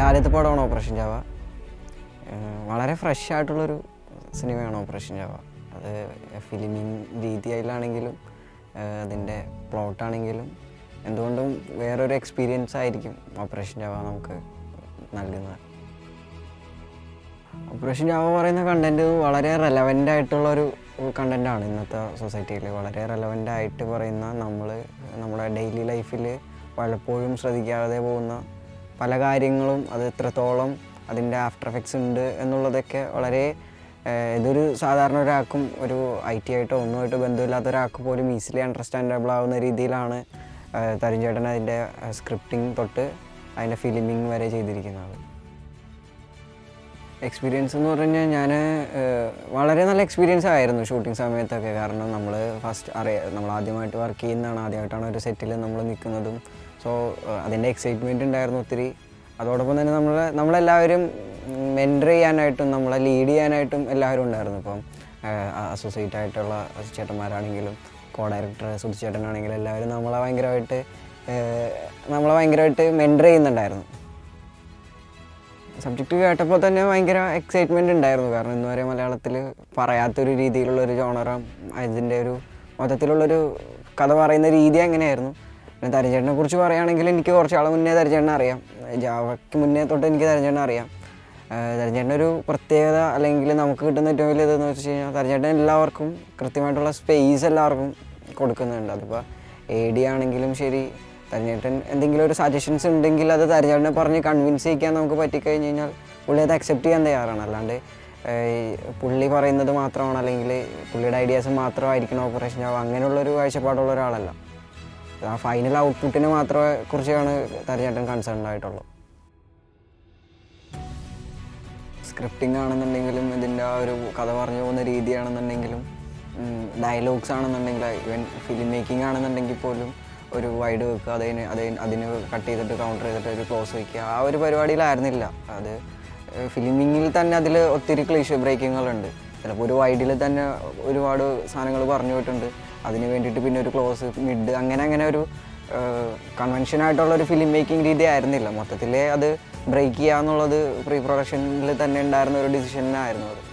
എൻ്റെ ആദ്യത്തെ പടമാണ് ഓപ്പറേഷൻ ജാവ ഏഹ് വളരെ ഫ്രഷ് ആയിട്ടുള്ളൊരു സിനിമയാണ് ഓപ്പറേഷൻ ജാവ അത് ഫിലിമിങ് രീതിയിലാണെങ്കിലും ഏഹ് അതിൻ്റെ പ്ലോട്ടാണെങ്കിലും എന്തുകൊണ്ടും വേറൊരു എക്സ്പീരിയൻസ് ആയിരിക്കും ഓപ്പറേഷൻ ജാവ നമുക്ക് നൽകുന്നത് ഓപ്പറേഷൻ ജാവ പറയുന്ന കണ്ടൻറ്റ് വളരെ റെലവൻ്റ് ആയിട്ടുള്ളൊരു കണ്ടൻറ്റാണ് ഇന്നത്തെ സൊസൈറ്റിയിൽ വളരെ റെലവൻ്റ് ആയിട്ട് പറയുന്ന നമ്മൾ നമ്മുടെ ഡെയിലി ലൈഫിൽ പലപ്പോഴും ശ്രദ്ധിക്കാതെ പോകുന്ന പല കാര്യങ്ങളും അത് എത്രത്തോളം അതിൻ്റെ ആഫ്റ്റർ എഫക്ട്സ് ഉണ്ട് എന്നുള്ളതൊക്കെ വളരെ ഏഹ്, ഇതൊരു സാധാരണ ഒരാൾക്കും ഒരു ഐ ടി ആയിട്ടോ ഒന്നുമായിട്ട് ബന്ധമില്ലാത്ത ഒരാൾക്ക് പോലും ഈസിലി അണ്ടർസ്റ്റാൻഡബിൾ ആവുന്ന രീതിയിലാണ് ഏഹ്, തരുൺ ചേട്ടൻ അതിൻ്റെ സ്ക്രിപ്റ്റിംഗ് തൊട്ട് അതിൻ്റെ ഫിലിമിങ് വരെ ചെയ്തിരിക്കുന്നത് എക്സ്പീരിയൻസ് എന്ന് പറഞ്ഞു കഴിഞ്ഞാൽ ഞാൻ വളരെ നല്ല എക്സ്പീരിയൻസ് ആയിരുന്നു ഷൂട്ടിംഗ് സമയത്തൊക്കെ കാരണം നമ്മൾ ഫസ്റ്റ് അറിയ നമ്മൾ ആദ്യമായിട്ട് വർക്ക് ചെയ്യുന്നതാണ് ആദ്യമായിട്ടാണ് ഒരു സെറ്റിൽ നമ്മൾ നിൽക്കുന്നതും സോ അതിൻ്റെ എക്സൈറ്റ്മെൻറ്റ് ഉണ്ടായിരുന്നു ഒത്തിരി അതോടൊപ്പം തന്നെ നമ്മൾ നമ്മളെല്ലാവരും മെൻറ്റർ ചെയ്യാനായിട്ടും നമ്മളെ ലീഡ് ചെയ്യാനായിട്ടും എല്ലാവരും ഉണ്ടായിരുന്നു ഇപ്പം അസോസിയേറ്റ് ആയിട്ടുള്ള ചേട്ടന്മാരാണെങ്കിലും കോ ഡയറക്ടർ സുധിച്ചേട്ടനാണെങ്കിലും എല്ലാവരും നമ്മളെ ഭയങ്കരമായിട്ട് ഏഹ്, നമ്മളെ ഭയങ്കരമായിട്ട് മെൻറ്റർ ചെയ്യുന്നുണ്ടായിരുന്നു സബ്ജക്റ്റ് കേട്ടപ്പോൾ തന്നെ ഭയങ്കര എക്സൈറ്റ്മെൻ്റ് ഉണ്ടായിരുന്നു കാരണം ഇന്ന് വരെ മലയാളത്തിൽ പറയാത്തൊരു രീതിയിലുള്ളൊരു ജോണറും അതിൻ്റെ ഒരു മൊത്തത്തിലുള്ളൊരു കഥ പറയുന്ന രീതി അങ്ങനെയായിരുന്നു പിന്നെ തരഞ്ചേട്ടനെ കുറിച്ച് പറയുകയാണെങ്കിൽ എനിക്ക് കുറച്ച് ആൾ മുന്നേ തരഞ്ചേട്ടനെ അറിയാം ജാവയ്ക്ക് മുന്നേ തൊട്ട് എനിക്ക് തരഞ്ചേട്ടനെ അറിയാം തരഞ്ചേട്ടൻ്റെ ഒരു പ്രത്യേകത അല്ലെങ്കിൽ നമുക്ക് കിട്ടുന്ന ഏറ്റവും വലിയ ഇതെന്ന് വെച്ച് കഴിഞ്ഞാൽ തരഞ്ചേട്ടൻ എല്ലാവർക്കും കൃത്യമായിട്ടുള്ള സ്പേസ് എല്ലാവർക്കും കൊടുക്കുന്നുണ്ട് അതിപ്പോൾ എ ഡി ആണെങ്കിലും ശരി തരഞ്ഞേട്ടൻ എന്തെങ്കിലും ഒരു സജഷൻസ് ഉണ്ടെങ്കിൽ അത് തരഞ്ഞേട്ടനെ പറഞ്ഞ് കൺവിൻസ് ചെയ്യിക്കാൻ നമുക്ക് പറ്റിക്കഴിഞ്ഞ് കഴിഞ്ഞാൽ പുള്ളി അത് അക്സെപ്റ്റ് ചെയ്യാൻ തയ്യാറാണ് അല്ലാണ്ട് ഏഹ്, പുള്ളി പറയുന്നത് മാത്രമാണ് അല്ലെങ്കിൽ പുള്ളിയുടെ ഐഡിയാസ് മാത്രമായിരിക്കണം ഓപ്പറേഷൻ ആവുക അങ്ങനെയുള്ളൊരു കാഴ്ചപ്പാടുള്ള ഒരാളല്ല ആ ഫൈനൽ ഔട്ട്പുട്ടിനെ മാത്രമേ കുറിച്ചാണ് തരഞ്ഞേട്ടൻ കൺസേൺ ആയിട്ടുള്ളൂ സ്ക്രിപ്റ്റിംഗ് ആണെന്നുണ്ടെങ്കിലും ഇതിൻ്റെ ആ ഒരു കഥ പറഞ്ഞു പോകുന്ന രീതിയാണെന്നുണ്ടെങ്കിലും ഡയലോഗ്സ് ആണെന്നുണ്ടെങ്കിൽ ഈവൻ ഫിലിം മേക്കിംഗ് ആണെന്നുണ്ടെങ്കിൽ പോലും ഒരു വൈഡ് വെക്കുക അതിന് അതിന് അതിന് കട്ട് ചെയ്തിട്ട് കൗണ്ടർ ചെയ്തിട്ട് ഒരു ക്ലോസ് വയ്ക്കുക ആ ഒരു പരിപാടിയിലായിരുന്നില്ല അത് ഫിലിമിങ്ങിൽ തന്നെ അതിൽ ഒത്തിരി ക്ലീഷ് ബ്രേക്കിങ്ങുകളുണ്ട് ചിലപ്പോൾ ഒരു വൈഡിൽ തന്നെ ഒരുപാട് സാധനങ്ങൾ പറഞ്ഞു പോയിട്ടുണ്ട് അതിന് വേണ്ടിയിട്ട് പിന്നെ ഒരു ക്ലോസ് മിഡ് അങ്ങനെ അങ്ങനെ ഒരു കൺവെൻഷൻ ആയിട്ടുള്ള ഒരു ഫിലിം മേക്കിംഗ് രീതി ആയിരുന്നില്ല മൊത്തത്തിൽ അത് ബ്രേക്ക് ചെയ്യുക എന്നുള്ളത് പ്രീ പ്രൊഡക്ഷനിൽ തന്നെ ഉണ്ടായിരുന്ന ഒരു ഡിസിഷനായിരുന്നു അത്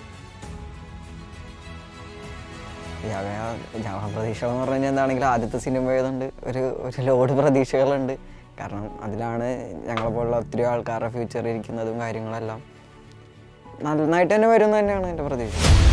ജാവ ജാവ പ്രതീക്ഷകൾ എന്ന് പറഞ്ഞു കഴിഞ്ഞാൽ എന്താണെങ്കിലും ആദ്യത്തെ സിനിമ ആയതുകൊണ്ട് ഒരു ഒരു ലോഡ് പ്രതീക്ഷകളുണ്ട് കാരണം അതിലാണ് ഞങ്ങളെപ്പോലുള്ള ഒത്തിരി ആൾക്കാരുടെ ഫ്യൂച്ചർ ഇരിക്കുന്നതും കാര്യങ്ങളെല്ലാം നന്നായിട്ട് തന്നെ വരും എന്ന് തന്നെയാണ് എൻ്റെ പ്രതീക്ഷ